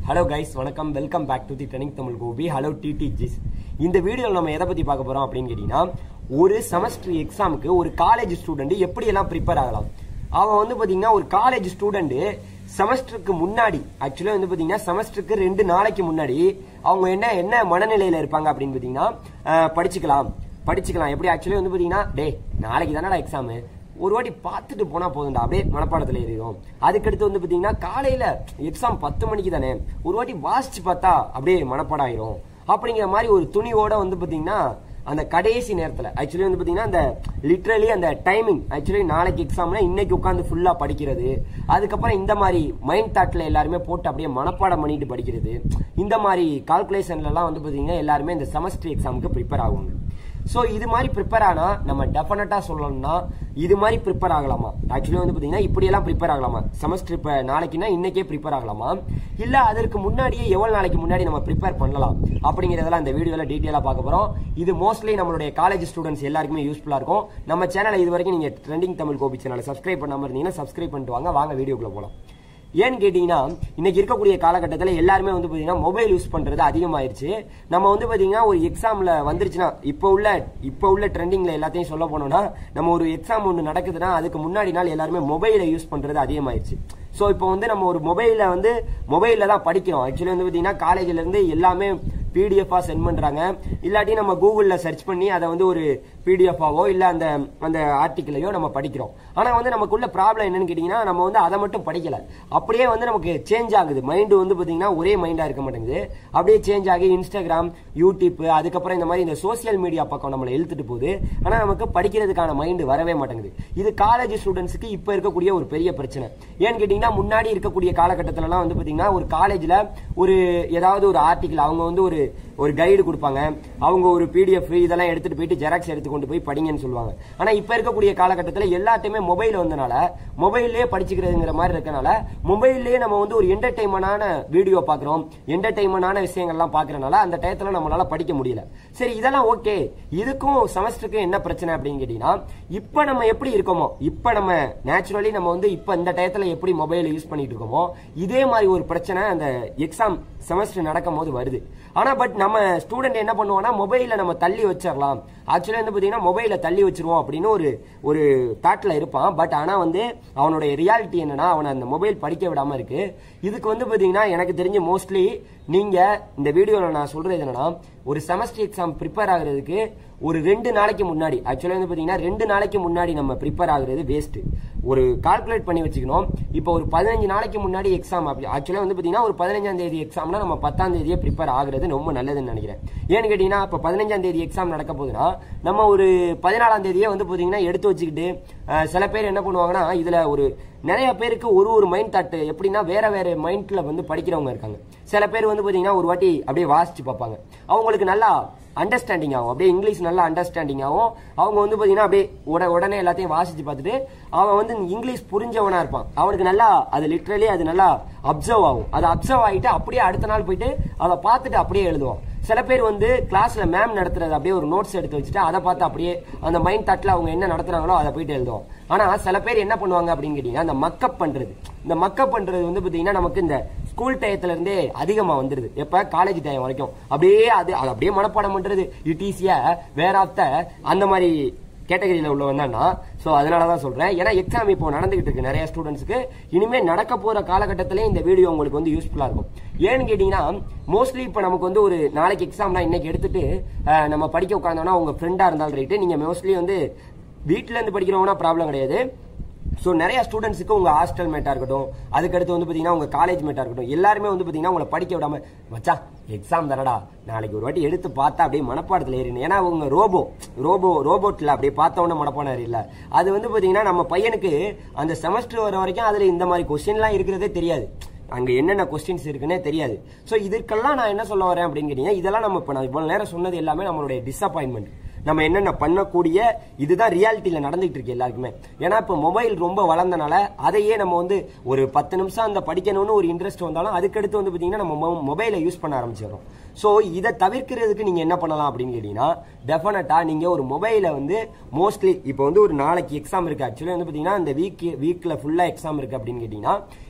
hello guys வணக்கம் welcome back to the training Tamil Gopi hello டிடிஜிஸ் இந்த வீடியோவில் நம்ம எதை பற்றி பார்க்க போகிறோம் அப்படின்னு கேட்டிங்கன்னா ஒரு செமஸ்டர் எக்ஸாமுக்கு ஒரு காலேஜ் ஸ்டூடெண்ட் எப்படியெல்லாம் ப்ரிப்பேர் ஆகலாம் அவன் வந்து பார்த்தீங்கன்னா ஒரு காலேஜ் ஸ்டூடெண்ட் செமஸ்டருக்கு முன்னாடி ஆக்சுவலாக வந்து பார்த்தீங்கன்னா செமஸ்டருக்கு ரெண்டு நாளைக்கு முன்னாடி அவங்க என்ன என்ன மனநிலையில் இருப்பாங்க அப்படின்னு பார்த்தீங்கன்னா அஹ், படிச்சுக்கலாம் படிச்சுக்கலாம் எப்படி ஆக்சுவலி வந்து பார்த்தீங்கன்னா டே நாளைக்கு தானடா எக்ஸாமு ஒரு வாட்டி பார்த்துட்டு போனா போதும்டா அப்படியே மனப்பாடத்துல ஏறிடும் அதுக்கடுத்து வந்து பாத்தீங்கன்னா காலையில எக்ஸாம் பத்து மணிக்கு தானே ஒரு வாட்டி வாசிச்சு பார்த்தா அப்படியே மனப்பாடம் ஆயிரும் அப்படிங்கிற மாதிரி ஒரு துணிவோட வந்து பாத்தீங்கன்னா அந்த கடைசி நேரத்துல ஆக்சுவலி வந்து பாத்தீங்கன்னா அந்த லிட்ரலி அந்த டைமிங் ஆக்சுவலி நாளைக்கு எக்ஸாம்னா இன்னைக்கு உட்காந்து ஃபுல்லா படிக்கிறது அதுக்கப்புறம் இந்த மாதிரி மைண்ட் தாட்ல எல்லாருமே போட்டு அப்படியே மனப்பாடம் பண்ணிட்டு படிக்கிறது இந்த மாதிரி கால்குலேஷன்ல எல்லாம் வந்து பாத்தீங்கன்னா எல்லாருமே இந்த செமஸ்டர் எக்ஸாமுக்கு ப்ரிப்பேர் ஆகுங்க ஸோ இது மாதிரி ப்ரிப்பேர் ஆனா நம்ம டெஃபினட்டா சொல்லணும்னா இது மாதிரி ப்ரிப்பேர் ஆகலாமா ஆக்சுவலி வந்து பாத்தீங்கன்னா இப்படியெல்லாம் ப்ரிப்பேர் ஆகலாமா செமஸ்டர் இப்போ நாளைக்குன்னா இன்னைக்கே ப்ரிப்பேர் ஆகலாமா இல்ல அதற்கு முன்னாடியே எவ்வளவு நாளைக்கு முன்னாடி நம்ம ப்ரிப்பேர் பண்ணலாம் அப்படிங்கறதெல்லாம் இந்த வீடியோல டீட்டெயிலா பார்க்க போறோம் இது மோஸ்ட்லி நம்மளுடைய காலேஜ் ஸ்டூடெண்ட்ஸ் எல்லாருக்குமே யூஸ்ஃபுல்லா இருக்கும் நம்ம சேனலை இது வரைக்கும் நீங்க ட்ரெண்டிங் தமிழ் கோபி சேனலை சப்ஸ்கிரைப் பண்ணாம இருந்தீங்கன்னா சப்ஸ்கிரைப் பண்ணிட்டு வாங்க வாங்க வீடியோக்குள்ள போலாம் ஏன்னு கேட்டீங்கன்னா இன்னைக்கு இருக்கக்கூடிய காலகட்டத்தில் எல்லாருமே வந்து பாத்தீங்கன்னா மொபைல் யூஸ் பண்றது அதிகமாயிருச்சு நம்ம வந்து பாத்தீங்கன்னா ஒரு எக்ஸாம்ல வந்துருச்சுன்னா இப்போ உள்ள இப்போ உள்ள ட்ரெண்டிங்ல எல்லாத்தையும் சொல்ல போனோம்னா நம்ம ஒரு எக்ஸாம் ஒன்று நடக்குதுன்னா அதுக்கு முன்னாடி நாள் எல்லாருமே மொபைலை யூஸ் பண்றது அதிகமாயிருச்சு ஸோ இப்போ வந்து நம்ம ஒரு மொபைலில் வந்து மொபைலில் தான் படிக்கிறோம் ஆக்சுவலி வந்து பார்த்தீங்கன்னா காலேஜ்ல இருந்து எல்லாமே பிடிஎஃபா சென்ட் பண்றாங்க இல்லாட்டி நம்ம கூகுளில் சர்ச் பண்ணி அதை வந்து ஒரு பிடிஎஃபாவோ இல்லை அந்த அந்த ஆர்டிக்கிளையோ நம்ம படிக்கிறோம் ஆனால் வந்து நமக்குள்ள ப்ராப்ளம் என்னன்னு கேட்டிங்கன்னா நம்ம வந்து அதை மட்டும் படிக்கல அப்படியே வந்து நமக்கு சேஞ்ச் ஆகுது மைண்டு வந்து பார்த்தீங்கன்னா ஒரே மைண்டாக இருக்க மாட்டேங்குது அப்படியே சேஞ்ச் ஆகி இன்ஸ்டாகிராம் யூடியூப் அதுக்கப்புறம் இந்த மாதிரி இந்த சோசியல் மீடியா பக்கம் நம்மளை இழுத்துட்டு போகுது ஆனால் நமக்கு படிக்கிறதுக்கான மைண்டு வரவே மாட்டேங்குது இது காலேஜ் ஸ்டூடெண்ட்ஸுக்கு இப்போ இருக்கக்கூடிய ஒரு பெரிய பிரச்சனை ஏன்னு கேட்டிங்கன்னா முன்னாடி இருக்கக்கூடிய காலகட்டத்திலலாம் வந்து பார்த்தீங்கன்னா ஒரு காலேஜில் ஒரு ஏதாவது ஒரு ஆர்டிக்கல் அவங்க வந்து ஒரு ஒரு கைடு கொடுப்பாங்க அவங்க ஒரு பிடிஎஃப் இதெல்லாம் எடுத்துட்டு போயிட்டு ஜெராக்ஸ் எடுத்து கொண்டு போய் படிங்கன்னு சொல்லுவாங்க ஆனா இப்ப இருக்கக்கூடிய காலகட்டத்தில் எல்லாத்தையுமே மொபைல் வந்தனால மொபைல்லே படிச்சுக்கிறதுங்கிற மாதிரி இருக்கனால மொபைல்லே நம்ம வந்து ஒரு என்டர்டைன்மெண்டான வீடியோ பாக்குறோம் என்டர்டைன்மெண்டான விஷயங்கள்லாம் பாக்குறனால அந்த டயத்துல நம்மளால படிக்க முடியல சரி இதெல்லாம் ஓகே இதுக்கும் செமஸ்டருக்கும் என்ன பிரச்சனை அப்படின்னு கேட்டீங்கன்னா இப்ப நம்ம எப்படி இருக்கோமோ இப்ப நம்ம நேச்சுரலி நம்ம வந்து இப்ப இந்த டயத்துல எப்படி மொபைல் யூஸ் பண்ணிட்டு இருக்கோமோ இதே மாதிரி ஒரு பிரச்சனை அந்த எக்ஸாம் செமஸ்டர் நடக்கும் போது வருது ஆனா பட் நம்ம ஸ்டூடெண்ட் என்ன பண்ணுவோம்னா மொபைல நம்ம தள்ளி வச்சிடலாம் ஆக்சுவலா வந்து பாத்தீங்கன்னா மொபைல தள்ளி வச்சிருவோம் அப்படின்னு ஒரு ஒரு தாட்ல இருப்பான் பட் ஆனா வந்து அவனுடைய ரியாலிட்டி என்னன்னா அவனை அந்த மொபைல் படிக்க விடாம இருக்கு இதுக்கு வந்து பாத்தீங்கன்னா எனக்கு தெரிஞ்சு மோஸ்ட்லி நீங்க இந்த வீடியோல நான் சொல்றது என்னன்னா ஒரு செமஸ்டர் எக்ஸாம் ப்ரிப்பேர் ஆகுறதுக்கு ஒரு ரெண்டு நாளைக்கு முன்னாடி ஆக்சுவலா வந்து பாத்தீங்கன்னா ரெண்டு நாளைக்கு முன்னாடி நம்ம ப்ரிப்பேர் ஆகுறது வேஸ்ட் ஒரு கால்குலேட் பண்ணி வச்சுக்கணும் இப்போ ஒரு பதினஞ்சு நாளைக்கு முன்னாடி எக்ஸாம் அப்படி ஆக்சுவலா வந்து பாத்தீங்கன்னா ஒரு பதினஞ்சாம் தேதி எக்ஸாம்னா நம்ம பத்தாம் தேதியே ப்ரிப்பேர் ஆகுறது ரொம்ப நல்லதுன்னு நினைக்கிறேன் ஏன்னு கேட்டீங்கன்னா இப்போ பதினஞ்சாம் தேதி எக்ஸாம் நடக்க போகுதுன்னா நம்ம ஒரு பதினாலாம் தேதியே வந்து பாத்தீங்கன்னா எடுத்து வச்சுக்கிட்டு அஹ், சில பேர் என்ன பண்ணுவாங்கன்னா இதுல ஒரு நிறைய பேருக்கு ஒரு ஒரு மைண்ட் தாட் எப்படின்னா வேற வேற மைண்ட்ல வந்து படிக்கிறவங்க இருக்காங்க சில பேர் வந்து பாத்தீங்கன்னா ஒரு வாட்டி அப்படியே வாசிச்சு பார்ப்பாங்க அவங்களுக்கு நல்லா அண்டர்ஸ்டாண்டிங் ஆகும் அப்படியே இங்கிலீஷ் நல்லா அண்டர்ஸ்டாண்டிங் ஆகும் அவங்க வந்து பாத்தீங்கன்னா அப்படியே உட உடனே எல்லாத்தையும் வாசிச்சு பார்த்துட்டு அவன் வந்து இங்கிலீஷ் புரிஞ்சவனா இருப்பான் அவனுக்கு நல்லா அது லிட்ரலி அது நல்லா அப்சர்வ் ஆகும் அது அப்சர்வ் ஆகிட்டு அப்படியே அடுத்த நாள் போயிட்டு அதை பார்த்துட்டு அப்படியே எழுதுவான் சில பேர் வந்து கிளாஸ்ல மேம் நடத்துறது அப்படியே ஒரு நோட்ஸ் எடுத்து வச்சுட்டு அதை பார்த்து அப்படியே அந்த மைண்ட் தாட்ல அவங்க என்ன நடத்துறாங்களோ அதை போயிட்டு எழுதுவோம் ஆனா சில பேர் என்ன பண்ணுவாங்க அப்படின்னு கேட்டீங்கன்னா இந்த மக்கப் பண்றது இந்த மக்கப் பண்றது வந்து பாத்தீங்கன்னா நமக்கு இந்த ஸ்கூல் டயத்துல இருந்தே அதிகமா வந்துருது எப்ப காலேஜ் டைம் வரைக்கும் அப்படியே அது அது அப்படியே மனப்பாடம் பண்றது இட் ஈஸியா வேற ஆஃப் த அந்த மாதிரி கேட்டகரியில உள்ளவன் தானா சோ அதனால தான் சொல்றேன் ஏன்னா எக்ஸாம் இப்போ நடந்துகிட்டு இருக்கு நிறைய ஸ்டூடெண்ட்ஸ்க்கு இனிமே நடக்க போற காலகட்டத்திலே இந்த வீடியோ உங்களுக்கு வந்து யூஸ்ஃபுல்லா இருக்கும் ஏன்னு கேட்டீங்கன்னா மோஸ்ட்லி இப்போ நமக்கு வந்து ஒரு நாளைக்கு எக்ஸாம்னா இன்னைக்கு எடுத்துட்டு அஹ், நம்ம படிக்க உட்காந்தோம்னா உங்க ஃப்ரெண்டா இருந்தாலும் ரைட்டு நீங்க மோஸ்ட்லி வந்து வீட்ல இருந்து படிக்கிறவங்கன்னா ப்ராப்ளம் கிடையாது ஸோ நிறைய ஸ்டூடெண்ட்ஸுக்கு உங்க ஹாஸ்டல் மேட்டா இருக்கட்டும் அதுக்கடுத்து வந்து பாத்தீங்கன்னா உங்க காலேஜ் மேட்டா இருக்கட்டும் எல்லாருமே வந்து பாத்தீங்கன்னா உங்களை படிக்க விடாம மச்சா எக்ஸாம் தானடா நாளைக்கு ஒரு வாட்டி எடுத்து பார்த்தா அப்படியே மனப்பாடத்தில் ஏறினு ஏன்னா உங்க ரோபோ ரோபோ ரோபோட்ல அப்படியே பார்த்த உடனே மனப்பாடம் இல்ல அது வந்து பாத்தீங்கன்னா நம்ம பையனுக்கு அந்த செமஸ்டர் வர வரைக்கும் அதுல இந்த மாதிரி கொஸ்டின்லாம் இருக்கிறதே தெரியாது அங்க என்னென்ன கொஸ்டின்ஸ் இருக்குன்னே தெரியாது ஸோ இதுக்கெல்லாம் நான் என்ன சொல்ல வரேன் அப்படின்னு கேட்டீங்கன்னா இதெல்லாம் நம்ம இப்போ நான் இவ்வளவு நேரம் சொன்னது எல்லாமே நம்மளுடைய டிசப்பாயின்மெண்ட் நம்ம என்னென்ன பண்ணக்கூடிய இதுதான் ரியாலிட்டியில நடந்துட்டு இருக்கு எல்லாருக்குமே ஏன்னா இப்போ மொபைல் ரொம்ப வளர்ந்தனால அதையே நம்ம வந்து ஒரு பத்து நிமிஷம் அந்த படிக்கணும்னு ஒரு இன்ட்ரெஸ்ட் வந்தாலும் அதுக்கடுத்து வந்து பாத்தீங்கன்னா நம்ம மொபைலை யூஸ் பண்ண ஆரம்பிச்சிடறோம் ஸோ இதை தவிர்க்கிறதுக்கு நீங்க என்ன பண்ணலாம் அப்படின்னு கேட்டீங்கன்னா டெஃபினட்டா நீங்க ஒரு மொபைலை வந்து மோஸ்ட்லி இப்போ வந்து ஒரு நாளைக்கு எக்ஸாம் இருக்கு ஆக்சுவலி வந்து பாத்தீங்கன்னா இந்த வீக் வீக்ல ஃபுல்லா எக்ஸாம் இருக்கு அப்படின்னு கேட்டீங்கன்னா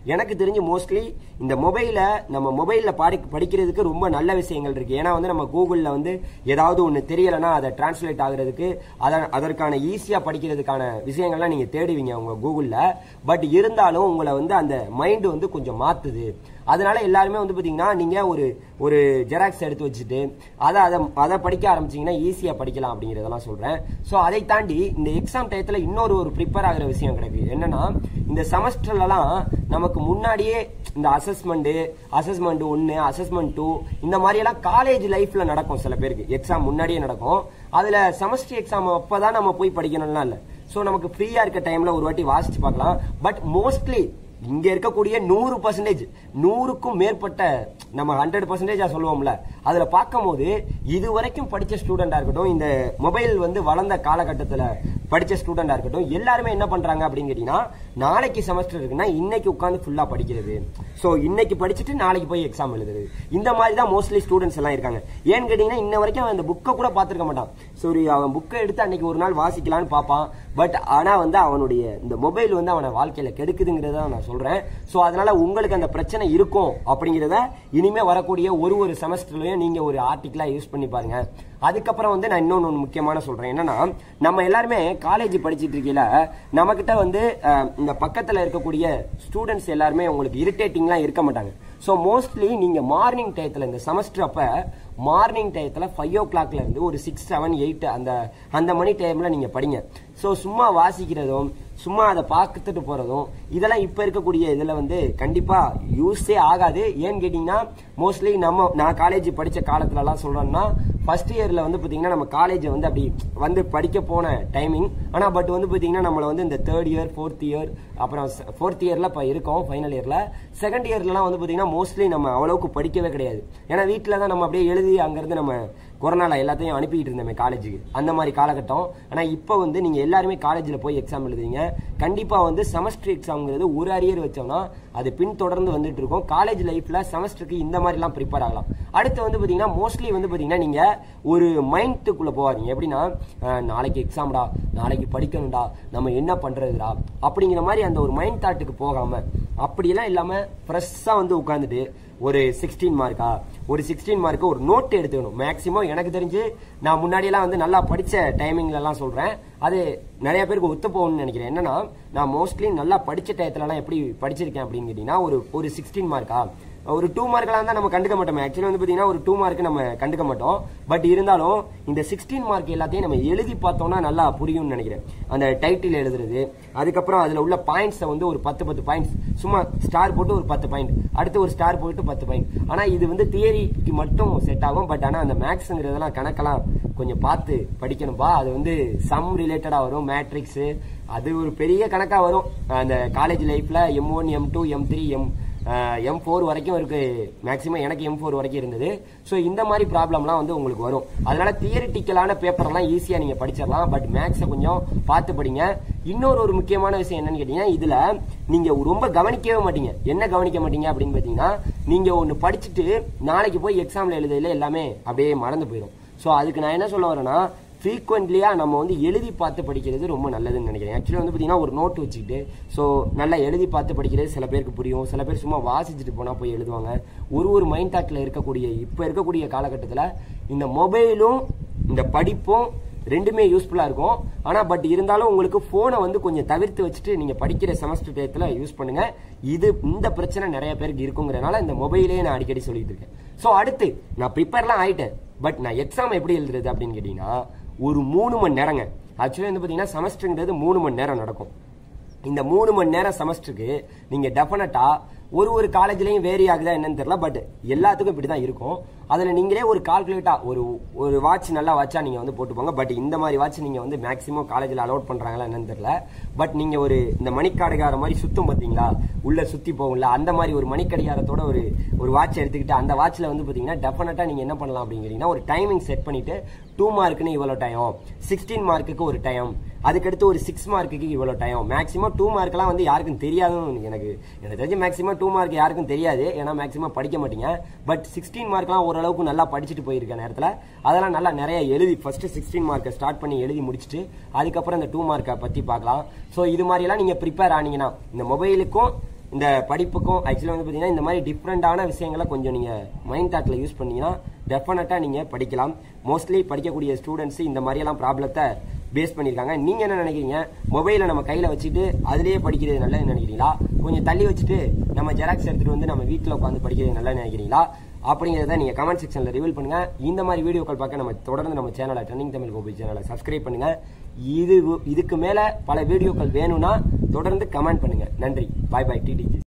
எனக்கு தெரிஞ்சு மோஸ்ட்லி இந்த மொபைல நம்ம மொபைல்ல பாடி படிக்கிறதுக்கு ரொம்ப நல்ல விஷயங்கள் இருக்கு ஏன்னா வந்து நம்ம கூகுள்ல வந்து ஏதாவது ஒன்று தெரியலைன்னா அதை டிரான்ஸ்லேட் ஆகுறதுக்கு அத- அதற்கான ஈஸியா படிக்கிறதுக்கான விஷயங்கள்லாம் நீங்க தேடுவீங்க உங்க கூகுள்ல பட் இருந்தாலும் உங்களை வந்து அந்த மைண்ட் வந்து கொஞ்சம் மாத்துது அதனால எல்லாருமே வந்து பாத்தீங்கன்னா நீங்க ஒரு ஒரு ஜெராக்ஸ் எடுத்து வச்சுட்டு அதை அதை அதை படிக்க ஆரம்பிச்சீங்கன்னா ஈஸியா படிக்கலாம் அப்படிங்கறதெல்லாம் சொல்றேன் சோ அதை தாண்டி இந்த எக்ஸாம் டயத்துல இன்னொரு ஒரு ப்ரிப்பேர் ஆகுற விஷயம் கிடைக்கு என்னன்னா இந்த செமஸ்டர்லலாம் நமக்கு முன்னாடியே இந்த அசஸ்மெண்ட் அசஸ்மெண்ட் ஒன்னு அசஸ்மெண்ட் டூ இந்த மாதிரி எல்லாம் காலேஜ் லைஃப்ல நடக்கும் சில பேருக்கு எக்ஸாம் முன்னாடியே நடக்கும் அதுல செமஸ்டர் எக்ஸாம் அப்பதான் நம்ம போய் படிக்கணும்லாம் இல்ல சோ நமக்கு ஃப்ரீயா இருக்க டைம்ல ஒரு வாட்டி வாசிச்சு பார்க்கலாம் பட் மோஸ்ட்லி இங்க இருக்கக்கூடிய நூறு பர்சன்டேஜ் நூறுக்கும் மேற்பட்ட நம்ம ஹண்ட்ரட் பர்சன்டேஜா சொல்லுவோம்ல அதுல பார்க்கும்போது இது வரைக்கும் படிச்ச ஸ்டூடெண்டா இருக்கட்டும் இந்த மொபைல் வந்து வளர்ந்த காலகட்டத்துல படிச்ச ஸ்டூடெண்டா இருக்கட்டும் எல்லாருமே என்ன பண்றாங்க அப்படின்னு கேட்டீங்கன்னா நாளைக்கு செமஸ்டர் இருக்குன்னா இன்னைக்கு உட்காந்து ஃபுல்லா படிக்கிறது சோ இன்னைக்கு படிச்சுட்டு நாளைக்கு போய் எக்ஸாம் எழுதுறது இந்த மாதிரி தான் மோஸ்ட்லி ஸ்டூடெண்ட்ஸ் எல்லாம் இருக்காங்க ஏன்னு கேட்டீங்கன்னா இன்ன வரைக்கும் அவன் அந்த புக்கை கூட பார்த்திருக்க மாட்டான் சரி அவன் புக்கை எடுத்து அன்னைக்கு ஒரு நாள் வாசிக்கலாம்னு பார்ப்பான் பட் ஆனா வந்து அவனுடைய இந்த மொபைல் வந்து அவனை வாழ்க்கையில கெடுக்குதுங்கிறத நான் சொல்றேன் சோ அதனால உங்களுக்கு அந்த பிரச்சனை இருக்கும் அப்படிங்கறத இனிமே வரக்கூடிய ஒரு ஒரு செமஸ்டர்லயும் நீங்க ஒரு ஆர்டிகிளா யூஸ் பண்ணி பாருங்க அதுக்கப்புறம் வந்து நான் இன்னொன்னு ஒண்ணு முக்கியமான சொல்றேன் என்னன்னா நம்ம எல்லாருமே காலேஜ் படிச்சிட்டு இருக்கையில நம்ம கிட்ட வந்து அஹ், இந்த பக்கத்துல இருக்கக்கூடிய ஸ்டூடெண்ட்ஸ் எல்லாருமே உங்களுக்கு இரிட்டேட்டிங்லாம் இருக்க மாட்டாங்க ஸோ மோஸ்ட்லி நீங்க மார்னிங் டயத்துல இந்த செமஸ்டர் அப்ப மார்னிங் டயத்துல ஃபைவ் ஓ கிளாக்ல இருந்து ஒரு சிக்ஸ் செவன் எயிட் அந்த அந்த மணி டைம்ல நீங்க படிங்க ஸோ சும்மா வாசிக்கிறதும் சும்மா அதை பார்த்துட்டு போறதும் இதெல்லாம் இப்ப இருக்கக்கூடிய இதுல வந்து கண்டிப்பா யூஸே ஆகாது ஏன்னு கேட்டீங்கன்னா மோஸ்ட்லி நம்ம நான் காலேஜ் படிச்ச காலத்துல எல்லாம் சொல்றேன்னா ஃபர்ஸ்ட் இயர்ல வந்து பாத்தீங்கன்னா நம்ம காலேஜ் வந்து அப்படி வந்து படிக்க போன டைமிங் ஆனா பட் வந்து பாத்தீங்கன்னா நம்மள வந்து இந்த தேர்ட் இயர் ஃபோர்த் இயர் அப்புறம் ஃபோர்த் இயர்ல இப்ப இருக்கோம் ஃபைனல் இயர்ல செகண்ட் இயர்லாம் வந்து பாத்தீங்கன்னா மோஸ்ட்லி நம்ம அவ்வளவுக்கு படிக்கவே கிடையாது ஏன்னா வீட்டில தான் நம்ம அப்படியே எழுதி அங்கிருந்து நம்ம கொரோனால எல்லாத்தையும் அனுப்பிட்டு இருந்தோமே காலேஜுக்கு அந்த மாதிரி காலகட்டம் ஆனா இப்போ வந்து நீங்க எல்லாருமே காலேஜ்ல போய் எக்ஸாம் எழுதுவீங்க கண்டிப்பா வந்து செமஸ்டர் எக்ஸாம்ங்கிறது ஒரு அரியர் வச்சோம்னா அது பின் தொடர்ந்து வந்துட்டு இருக்கும் காலேஜ் லைஃப்ல செமஸ்டருக்கு இந்த மாதிரி எல்லாம் ப்ரிப்பேர் ஆகலாம் அடுத்து வந்து பாத்தீங்கன்னா மோஸ்ட்லி வந்து பாத்தீங்கன்னா நீங்க ஒரு மைண்டுக்குள்ள போவாதீங்க எப்படின்னா அஹ், நாளைக்கு எக்ஸாம்டா நாளைக்கு படிக்கணும்டா நம்ம என்ன பண்றதுடா அப்படிங்கிற மாதிரி அந்த ஒரு மைண்ட் தாட்டுக்கு போகாம அப்படியெல்லாம் இல்லாம ஃப்ரெஷ்ஷா வந்து உட்காந்துட்டு ஒரு சிக்ஸ்டீன் மார்க்கா ஒரு சிக்ஸ்டீன் மார்க்கு ஒரு நோட் எடுத்துக்கணும் மேக்ஸிமம் எனக்கு தெரிஞ்சு நான் முன்னாடியெல்லாம் வந்து நல்லா படிச்ச டைமிங்ல எல்லாம் சொல்றேன் அது நிறைய பேருக்கு ஒத்து போகணும்னு நினைக்கிறேன் என்னன்னா நான் மோஸ்ட்லி நல்லா படிச்ச டயத்துலலாம் எப்படி படிச்சிருக்கேன் அப்படின்னு கேட்டீங்கன்னா ஒரு ஒரு சிக்ஸ்டீன் மார்க்கா ஒரு டூ மார்க்லாம் தான் நம்ம கண்டுக்க மாட்டோம் ஆக்சுவலி வந்து பாத்தீங்கன்னா ஒரு டூ மார்க் நம்ம கண்டுக்க மாட்டோம் பட் இருந்தாலும் இந்த சிக்ஸ்டீன் மார்க் எல்லாத்தையும் நம்ம எழுதி பார்த்தோம்னா நல்லா புரியும்னு நினைக்கிறேன் அந்த டைட்டில் எழுதுறது அதுக்கப்புறம் அதுல உள்ள பாயிண்ட்ஸை வந்து ஒரு பத்து பத்து பாயிண்ட்ஸ் சும்மா ஸ்டார் போட்டு ஒரு பத்து பாயிண்ட் அடுத்து ஒரு ஸ்டார் போட்டு பத்து பாயிண்ட் ஆனா இது வந்து தியரிக்கு மட்டும் செட் ஆகும் பட் ஆனா அந்த மேக்ஸ்ங்கிறதெல்லாம் கணக்கெல்லாம் கொஞ்சம் பார்த்து படிக்கணும்பா அது வந்து சம் ரிலேட்டடா வரும் மேட்ரிக்ஸ் அது ஒரு பெரிய கணக்கா வரும் அந்த காலேஜ் லைஃப்ல M one M two M three M M four வரைக்கும் இருக்கு மேக்ஸிமம் எனக்கு எம் ஃபோர் வரைக்கும் இருந்தது ஸோ இந்த மாதிரி ப்ராப்ளம்லாம் வந்து உங்களுக்கு வரும் அதனால தியரிட்டிக்கலான பேப்பர்லாம் ஈஸியா நீங்க படிச்சிடலாம் பட் மேக்ஸை கொஞ்சம் பார்த்து படிங்க இன்னொரு ஒரு முக்கியமான விஷயம் என்னன்னு கேட்டீங்கன்னா இதுல நீங்க ரொம்ப கவனிக்கவே மாட்டீங்க என்ன கவனிக்க மாட்டீங்க அப்படின்னு பாத்தீங்கன்னா நீங்க ஒன்னு படிச்சுட்டு நாளைக்கு போய் எக்ஸாம்ல எழுதையில எல்லாமே அப்படியே மறந்து போயிடும் ஸோ அதுக்கு நான் என்ன சொல்ல வரேன்னா ஃப்ரீக்வெண்ட்லியா நம்ம வந்து எழுதி பார்த்து படிக்கிறது ரொம்ப நல்லதுன்னு நினைக்கிறேன் ஆக்சுவலி வந்து பாத்தீங்கன்னா ஒரு நோட் வச்சுக்கிட்டு ஸோ நல்லா எழுதி பார்த்து படிக்கிறது சில பேருக்கு புரியும் சில பேர் சும்மா வாசிச்சுட்டு போனா போய் எழுதுவாங்க ஒரு ஒரு மைண்ட் தாட்ல இருக்கக்கூடிய இப்ப இருக்கக்கூடிய காலகட்டத்தில் இந்த மொபைலும் இந்த படிப்பும் ரெண்டுமே யூஸ்ஃபுல்லா இருக்கும் ஆனா பட் இருந்தாலும் உங்களுக்கு போனை வந்து கொஞ்சம் தவிர்த்து வச்சுட்டு நீங்க படிக்கிற செமஸ்டர் டயத்துல யூஸ் பண்ணுங்க இது இந்த பிரச்சனை நிறைய பேருக்கு இருக்குங்கிறனால இந்த மொபைலே நான் அடிக்கடி சொல்லிட்டு இருக்கேன் சோ அடுத்து நான் ப்ரிப்பேர்லாம் ஆயிட்டேன் பட் நான் எக்ஸாம் எப்படி எழுதுறது அப்படின்னு கேட்டீங்கன்னா ஒரு மூணு மணி நேரங்க ஆக்சுவலி வந்து பாத்தீங்கன்னா செமஸ்டருங்கிறது மூணு மணி நேரம் நடக்கும் இந்த மூணு மணி நேரம் செமஸ்டருக்கு நீங்க டெஃபினட்டா ஒரு ஒரு காலேஜ்லயும் வேரி ஆகுதா என்னன்னு தெரியல பட் எல்லாத்துக்கும் இப்படிதான் இருக்கும் அதுல நீங்களே ஒரு கால்குலேட்டா ஒரு ஒரு வாட்ச் நல்லா வாட்சா நீங்க வந்து போட்டுப்போங்க பட் இந்த மாதிரி வாட்ச் நீங்க வந்து மேக்ஸிமம் காலேஜ்ல அலோட் பண்றாங்களா என்னன்னு தெரியல பட் நீங்க ஒரு இந்த மணிக்கடிகார மாதிரி சுத்தும் பாத்தீங்களா உள்ள சுத்தி போகும்ல அந்த மாதிரி ஒரு மணிக்கடிகாரத்தோட ஒரு ஒரு வாட்ச் எடுத்துக்கிட்டு அந்த வாட்ச்ல வந்து பாத்தீங்கன்னா டெஃபினட்டா நீங்க என்ன பண்ணலாம் அப்படிங்கிறீங்கன்னா ஒரு டைமிங் செட் பண்ணிட்டு டூ மார்க்குன்னு இவ்வளவு டைம் சிக்ஸ்டீன் மார்க்குக்கு ஒரு டைம் அதுக்கடுத்து ஒரு சிக்ஸ் மார்க்குக்கு இவ்வளவு டைம் மேக்ஸிமம் டூ மார்க்லாம் வந்து யாருக்கும் தெரியாதுன்னு எனக்கு எனக்கு தெரிஞ்சு மேக்ஸிமம் டூ மார்க் யாருக்கும் தெரியாது ஏன்னா மேக்ஸிமம் படிக்க மாட்டீங்க பட் சிக்ஸ்டீன் மார்க்லாம் ஓரளவுக்கு நல்லா படிச்சுட்டு போயிருக்க நேரத்தில் அதெல்லாம் நல்லா நிறைய எழுதி ஃபர்ஸ்ட் சிக்ஸ்டீன் மார்க்கை ஸ்டார்ட் பண்ணி எழுதி முடிச்சுட்டு அதுக்கப்புறம் இந்த டூ மார்க்கை பத்தி பார்க்கலாம் ஸோ இது மாதிரிலாம் நீங்க ப்ரிப்பேர் ஆனீங்கன்னா இந்த மொபைலுக்கும் இந்த படிப்புக்கும் ஆக்சுவலாக வந்து பார்த்தீங்கன்னா இந்த மாதிரி டிஃப்ரெண்டான விஷயங்களை கொஞ்சம் நீங்கள் மைண்ட் தாட்டில் யூஸ் பண்ணீங்கன்னா டெஃபினட்டாக நீங்கள் படிக்கலாம் மோஸ்ட்லி படிக்கக்கூடிய ஸ்டூடெண்ட்ஸ் இந்த மாதிரியெல்லாம் ப்ராப்ளத்தை பேஸ் பண்ணியிருக்காங்க நீங்கள் என்ன நினைக்கிறீங்க மொபைலை நம்ம கையில் வச்சுட்டு அதுலேயே படிக்கிறது நல்லதுன்னு நினைக்கிறீங்களா கொஞ்சம் தள்ளி வச்சுட்டு நம்ம ஜெராக்ஸ் எடுத்துகிட்டு வந்து நம்ம வீட்டில் உட்காந்து படிக்கிறது நல்லது நினைக்கிறீங்களா அப்படிங்கிறத நீங்கள் கமெண்ட் செக்ஷனில் ரிவீல் பண்ணுங்க இந்த மாதிரி வீடியோக்கள் பார்க்க நம்ம தொடர்ந்து நம்ம சேனலை ட்ரெண்டிங் தமிழ் கோபி சேனலை சப்ஸ்கிரைப் பண்ணுங்க இது இதுக்கு மேலே பல வீடியோக்கள் வேணும்னா தொடர்ந்து கமெண்ட் பண்ணுங்க நன்றி பாய் பாய் டிடிஜி